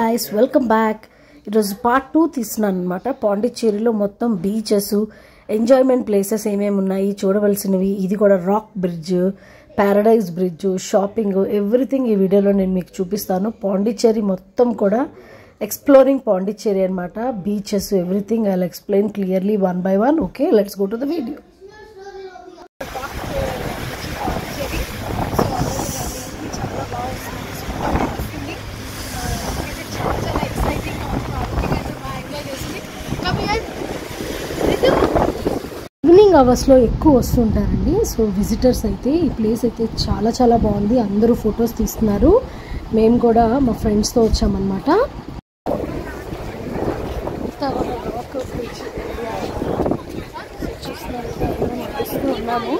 Guys welcome back ఈరోజు part two తీస్తున్నాను అనమాట పాండిచ్చేరిలో మొత్తం బీచెస్ ఎంజాయ్మెంట్ ప్లేసెస్ ఏమేమి ఉన్నాయి చూడవలసినవి ఇది కూడా rock bridge paradise bridge shopping everything ఈ వీడియోలో నేను మీకు చూపిస్తాను పాండిచ్చేరి మొత్తం కూడా ఎక్స్ప్లోరింగ్ పాండిచ్చేరి అనమాట beaches everything I explain clearly one by one okay let's go to the video evening అవర్స్లో ఎక్కువ వస్తుంటారండి సో విజిటర్స్ అయితే ఈ ప్లేస్ అయితే చాలా చాలా బాగుంది అందరూ ఫొటోస్ తీస్తున్నారు మేము కూడా మా ఫ్రెండ్స్తో వచ్చామన్నమాట ఉన్నాము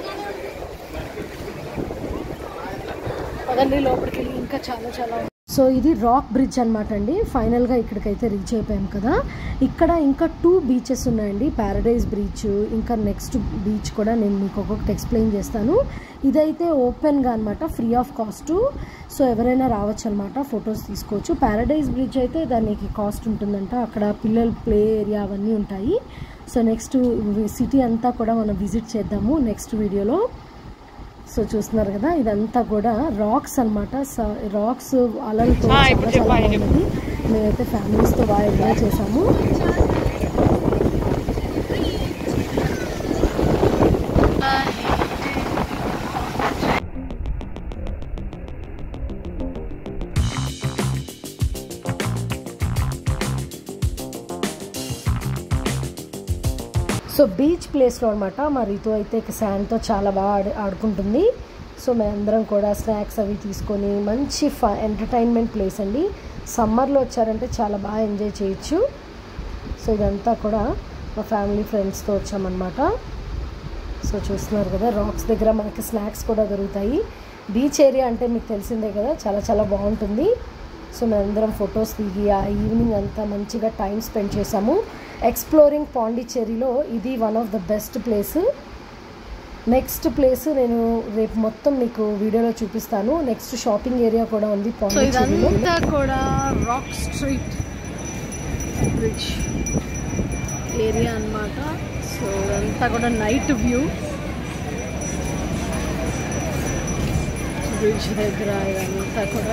పదండి లోపలికి వెళ్ళి ఇంకా చాలా చాలా సో ఇది రాక్ బ్రిడ్జ్ అనమాట అండి ఫైనల్గా ఇక్కడికైతే రీచ్ అయిపోయాం కదా ఇక్కడ ఇంకా టూ బీచెస్ ఉన్నాయండి ప్యారడైజ్ బీచ్ ఇంకా నెక్స్ట్ బీచ్ కూడా నేను మీకు ఒక్కొక్కటి ఎక్స్ప్లెయిన్ చేస్తాను ఇదైతే ఓపెన్గా అనమాట ఫ్రీ ఆఫ్ కాస్ట్ సో ఎవరైనా రావచ్చు అనమాట ఫొటోస్ తీసుకోవచ్చు ప్యారడైజ్ బ్రిడ్జ్ అయితే దానికి కాస్ట్ ఉంటుందంట అక్కడ పిల్లల ప్లే ఏరియా అవన్నీ ఉంటాయి సో నెక్స్ట్ సిటీ అంతా కూడా మనం విజిట్ చేద్దాము నెక్స్ట్ వీడియోలో సో చూస్తున్నారు కదా ఇదంతా కూడా రాక్స్ అనమాట రాక్స్ అలలతో చాలా చాలా బాగుంది మేమైతే ఫ్యామిలీస్తో బాగా ఎంజాయ్ చేసాము సో బీచ్ ప్లేస్లో అనమాట మా రీతు అయితే శాండ్తో చాలా బాగా ఆడు ఆడుకుంటుంది సో మేమందరం కూడా స్నాక్స్ అవి తీసుకొని మంచి ఫ ఎంటర్టైన్మెంట్ ప్లేస్ అండి సమ్మర్లో వచ్చారంటే చాలా బాగా ఎంజాయ్ చేయొచ్చు సో ఇదంతా కూడా మా ఫ్యామిలీ ఫ్రెండ్స్తో వచ్చామన్నమాట సో చూస్తున్నారు కదా రాక్స్ దగ్గర మనకి స్నాక్స్ కూడా దొరుకుతాయి బీచ్ ఏరియా అంటే మీకు తెలిసిందే కదా చాలా చాలా బాగుంటుంది సో మేమందరం ఫొటోస్ దిగి ఆ ఈవినింగ్ అంతా మంచిగా టైం స్పెండ్ చేసాము ఎక్స్ప్లోరింగ్ పాండిచ్చేరిలో ఇది one of the best place next place నేను రేపు మొత్తం మీకు వీడియోలో చూపిస్తాను నెక్స్ట్ షాపింగ్ ఏరియా కూడా ఉంది పాండిచ్చేరిలో కూడా రాక్ స్ట్రీట్ బ్రిడ్జ్ ఏరియా అన్నమాట సో ఇదంతా కూడా నైట్ వ్యూ బ్రిడ్జ్ దగ్గర ఇదంతా కూడా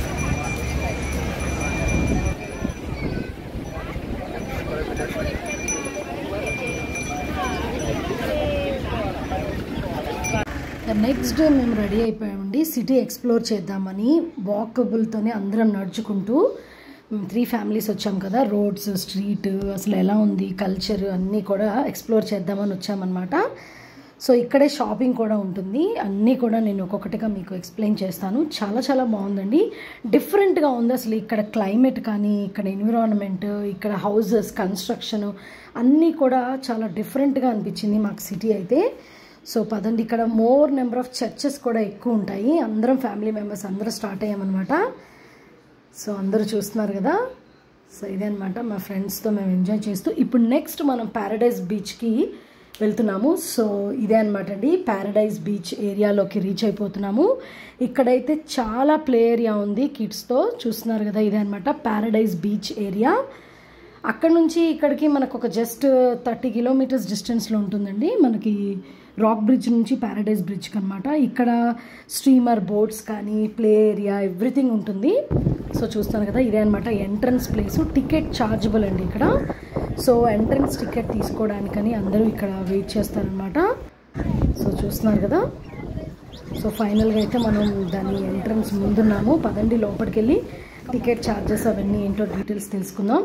నెక్స్ట్ డే మేము రెడీ అయిపోయామండి సిటీ ఎక్స్ప్లోర్ చేద్దామని వాకబుల్తోనే అందరం నడుచుకుంటూ త్రీ ఫ్యామిలీస్ వచ్చాం కదా రోడ్స్ స్ట్రీట్ అసలు ఎలా ఉంది కల్చర్ అన్నీ కూడా ఎక్స్ప్లోర్ చేద్దామని వచ్చామన్నమాట సో ఇక్కడే షాపింగ్ కూడా ఉంటుంది అన్నీ కూడా నేను ఒక్కొక్కటిగా మీకు ఎక్స్ప్లెయిన్ చేస్తాను చాలా చాలా బాగుందండి డిఫరెంట్గా ఉంది అసలు ఇక్కడ క్లైమేట్ కానీ ఇక్కడ ఎన్విరాన్మెంట్ ఇక్కడ హౌజెస్ కన్స్ట్రక్షన్ అన్నీ కూడా చాలా డిఫరెంట్గా అనిపించింది మాకు సిటీ అయితే సో పదండి ఇక్కడ మోర్ నెంబర్ ఆఫ్ చర్చెస్ కూడా ఎక్కువ ఉంటాయి అందరం ఫ్యామిలీ మెంబర్స్ అందరూ స్టార్ట్ అయ్యామన్నమాట సో అందరూ చూస్తున్నారు కదా సో ఇదే అనమాట మా ఫ్రెండ్స్తో మేము ఎంజాయ్ చేస్తూ ఇప్పుడు నెక్స్ట్ మనం ప్యారడైజ్ బీచ్కి వెళ్తున్నాము సో ఇదే అనమాట అండి ప్యారడైజ్ బీచ్ ఏరియాలోకి రీచ్ అయిపోతున్నాము ఇక్కడైతే చాలా ప్లే ఏరియా ఉంది కిడ్స్తో చూస్తున్నారు కదా ఇదే అనమాట ప్యారడైజ్ బీచ్ ఏరియా అక్కడ నుంచి ఇక్కడికి మనకు ఒక జస్ట్ థర్టీ కిలోమీటర్స్ డిస్టెన్స్లో ఉంటుందండి మనకి రాక్ బ్రిడ్జ్ నుంచి ప్యారడైజ్ బ్రిడ్జ్కి అనమాట ఇక్కడ స్ట్రీమర్ బోట్స్ కానీ ప్లే ఏరియా ఎవ్రీథింగ్ ఉంటుంది సో చూస్తాను కదా ఇదే అనమాట ఎంట్రన్స్ ప్లేస్ టికెట్ ఛార్జబుల్ అండి ఇక్కడ సో ఎంట్రన్స్ టికెట్ తీసుకోవడానికని అందరూ ఇక్కడ వెయిట్ చేస్తారనమాట సో చూస్తున్నారు కదా సో ఫైనల్గా అయితే మనం దాని ఎంట్రన్స్ ముందున్నాము పదండి లోపలికి వెళ్ళి టికెట్ ఛార్జెస్ అవన్నీ ఏంటో డీటెయిల్స్ తెలుసుకుందాం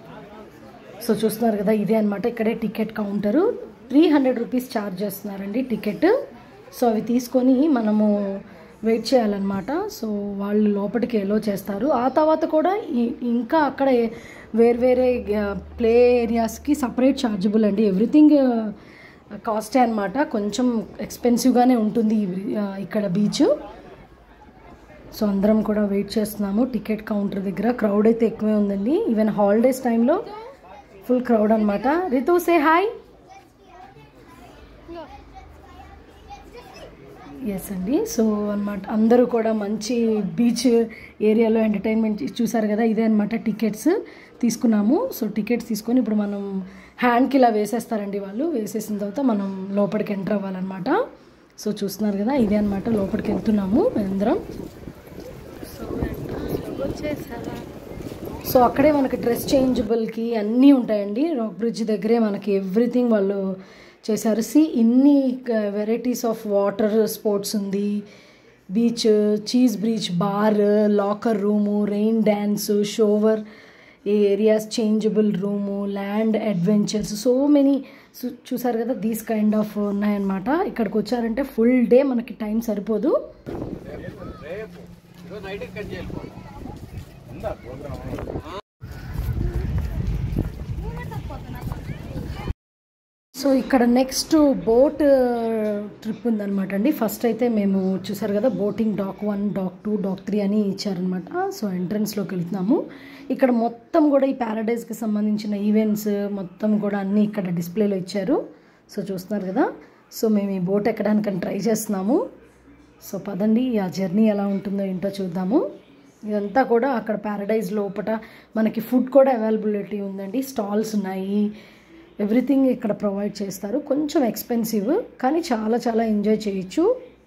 సో చూస్తున్నారు కదా ఇదే అనమాట ఇక్కడే ticket counter three hundred rupees charge చేస్తున్నారండి టికెట్ సో అవి తీసుకొని మనము వెయిట్ చేయాలన్నమాట సో వాళ్ళు లోపలికి ఎలో చేస్తారు ఆ తర్వాత కూడా ఇంకా అక్కడ వేరే ప్లే ఏరియాస్కి సపరేట్ ఛార్జబుల్ అండి ఎవ్రీథింగ్ కాస్టే అనమాట కొంచెం ఎక్స్పెన్సివ్గానే ఉంటుంది ఇక్కడ బీచ్ సో అందరం కూడా వెయిట్ చేస్తున్నాము టికెట్ కౌంటర్ దగ్గర క్రౌడ్ అయితే ఎక్కువే ఉందండి ఈవెన్ హాలిడేస్ టైంలో ఫుల్ క్రౌడ్ అనమాట రితు సే హాయ్ ఎస్ అండి సో అన్నమాట అందరూ కూడా మంచి బీచ్ ఏరియాలో ఎంటర్టైన్మెంట్ చూసారు కదా ఇదే అనమాట టికెట్స్ తీసుకున్నాము సో టికెట్స్ తీసుకొని ఇప్పుడు మనం హ్యాండ్కి ఇలా వేసేస్తారండి వాళ్ళు వేసేసిన తర్వాత మనం లోపలికి ఎంటర్ అవ్వాలన్నమాట సో చూస్తున్నారు కదా ఇదే అనమాట లోపలికి వెళ్తున్నాము అందరం సో వచ్చేసారా సో అక్కడే మనకి డ్రెస్ చేంజబుల్కి అన్నీ ఉంటాయండి రాక్ బ్రిడ్జ్ దగ్గరే మనకి ఎవ్రీథింగ్ వాళ్ళు చేశారు సి ఇన్ని వెరైటీస్ ఆఫ్ వాటర్ స్పోర్ట్స్ ఉంది beach cheese breach bar locker room rain dance shower areas changeable room land adventures so many చూసారు కదా దీస్ కైండ్ ఆఫ్ ఉన్నాయన్నమాట ఇక్కడికి వచ్చారంటే ఫుల్ డే మనకి టైం సరిపోదు సో ఇక్కడ నెక్స్ట్ బోట్ ట్రిప్ ఉందన్నమాట అండి ఫస్ట్ అయితే మేము చూసారు కదా boating dock one dock two dock three అని ఇచ్చారనమాట సో ఎంట్రన్స్లోకి వెళ్తున్నాము ఇక్కడ మొత్తం కూడా ఈ ప్యారడైజ్కి సంబంధించిన ఈవెంట్స్ మొత్తం కూడా అన్నీ ఇక్కడ డిస్ప్లేలో ఇచ్చారు సో చూస్తున్నారు కదా సో మేము ఈ బోట్ ఎక్కడానికని ట్రై చేస్తున్నాము సో పదండి ఆ జర్నీ ఎలా ఉంటుందో ఏంటో చూద్దాము ఇదంతా కూడా అక్కడ ప్యారడైజ్ లోపల మనకి ఫుడ్ కూడా అవైలబిలిటీ ఉందండి స్టాల్స్ ఉన్నాయి ఎవ్రీథింగ్ ఇక్కడ ప్రొవైడ్ చేస్తారు కొంచెం ఎక్స్పెన్సివ్ కానీ చాలా చాలా ఎంజాయ్ చేయొచ్చు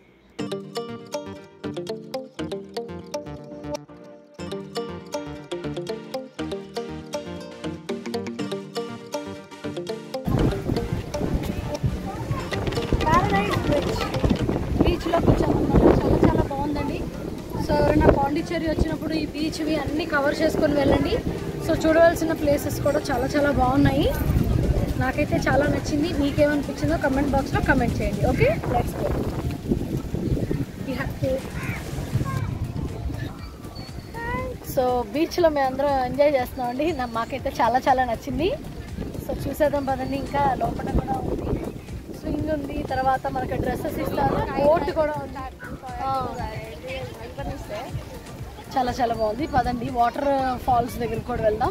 ప్యారడైజ్ బీచ్ బీచ్లోకి వచ్చామన్నమాట చాలా చాలా బాగుందండి సో ఎవరైనా పాండిచ్చేరి వచ్చినప్పుడు ఈ బీచ్వి అన్నీ కవర్ చేసుకొని వెళ్ళండి సో చూడవలసిన ప్లేసెస్ కూడా చాలా చాలా బాగున్నాయి నాకైతే చాలా నచ్చింది మీకేమనిపించిందో కమెంట్ బాక్స్లో కమెంట్ చేయండి okay let's go you have to so బీచ్లో మేము అందరం ఎంజాయ్ చేస్తున్నామండి నా మాకైతే చాలా చాలా నచ్చింది సో చూసేద్దాం పదండి ఇంకా లోపల కూడా ఉంది స్వింగ్ ఉంది తర్వాత మనకి డ్రెస్సెస్ ఇస్తారు బోట్ కూడా ఉంది ఆ. చాలా చాలా బాగుంది పదండి వాటర్ ఫాల్స్ దగ్గరికి కూడా వెళ్దాం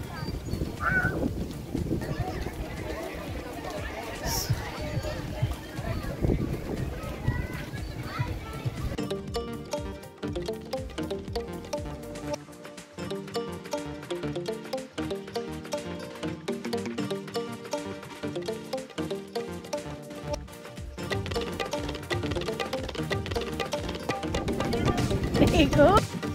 నీకు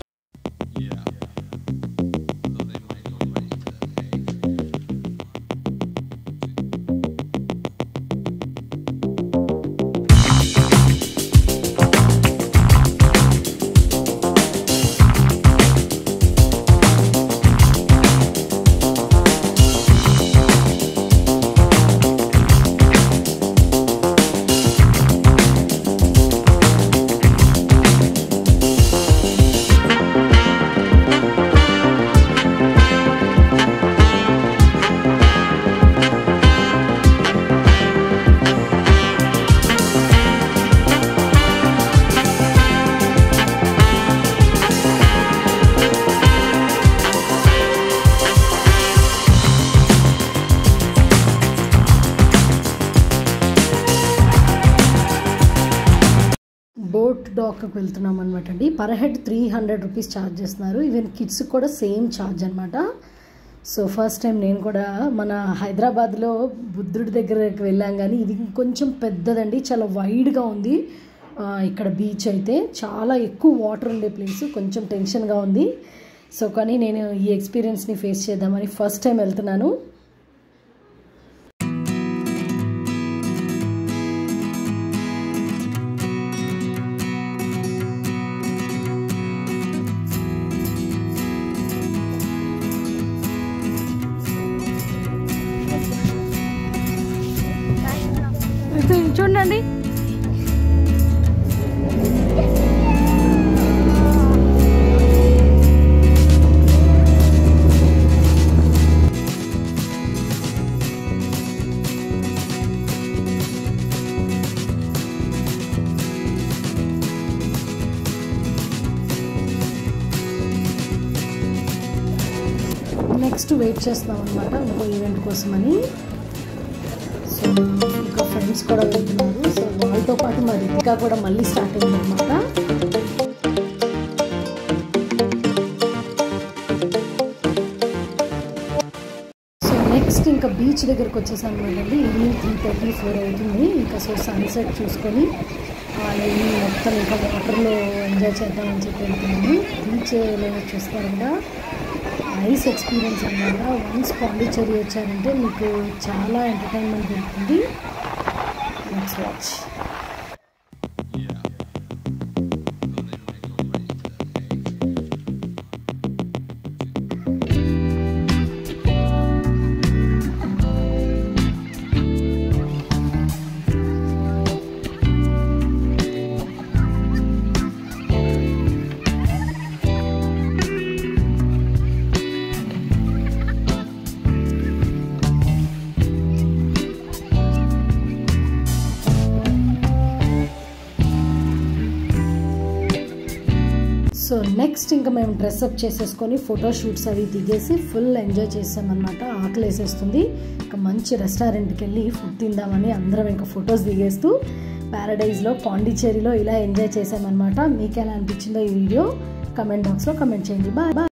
బోట్ డాక్కి వెళ్తున్నాం అనమాట అండి per head three hundred rupees charge చేస్తున్నారు ఈవెన్ కిడ్స్ కూడా సేమ్ ఛార్జ్ అనమాట సో ఫస్ట్ టైం నేను కూడా మన హైదరాబాద్లో బుద్ధుడి దగ్గరకు వెళ్ళాం కానీ ఇది కొంచెం పెద్దదండి చాలా వైడ్గా ఉంది ఆ, ఇక్కడ బీచ్ అయితే చాలా ఎక్కువ వాటర్ ఉండే ప్లేస్ కొంచెం టెన్షన్గా ఉంది సో కానీ నేను ఈ ఎక్స్పీరియన్స్ని ఫేస్ చేద్దామని ఫస్ట్ టైం వెళ్తున్నాను ఇది చూడండి నెక్స్ట్ వెయిట్ చేస్తున్నాం అనమాట ఇంకో ఈవెంట్ కోసమని సో ఇంకో ఫ్రెండ్ ఫ్రెండ్స్ కూడా వెళ్తున్నారు సో వాళ్ళతో పాటు మా రితికా కూడా మళ్ళీ స్టార్ట్ అయింది అనమాట సో నెక్స్ట్ ఇంకా బీచ్ దగ్గరకు వచ్చేసాం అనమాట ఈవినింగ్ త్రీ థర్టీ ఫోర్ అవుతుంది ఇంకా సో సన్సెట్ చూసుకొని ఈవినింగ్ మొత్తం ఇంకా వాటర్లో ఎంజాయ్ చేద్దామని చెప్పి వెళ్తున్నాము బీచ్లో చూస్తారు కదా నైస్ ఎక్స్పీరియన్స్ అనమాట వన్స్ పాండిచ్చేరి వచ్చారంటే మీకు చాలా ఎంటర్టైన్మెంట్ దొరుకుతుంది నెక్స్ట్ వాచ్ సో నెక్స్ట్ ఇంకా మేము డ్రెస్అప్ చేసేసుకొని ఫోటో షూట్స్ అవి దిగేసి ఫుల్ ఎంజాయ్ చేసామన్నమాట ఆకలి వేసేస్తుంది ఇంకా మంచి రెస్టారెంట్కి వెళ్ళి ఫుడ్ తిందామని అందరం ఇంకా ఫొటోస్ దిగేస్తూ ప్యారడైజ్లో పాండిచ్చేరిలో ఇలా ఎంజాయ్ చేసామన్నమాట మీకు ఎలా అనిపించిందో ఈ వీడియో కమెంట్ బాక్స్లో కమెంట్ చేయండి బాయ్ బాయ్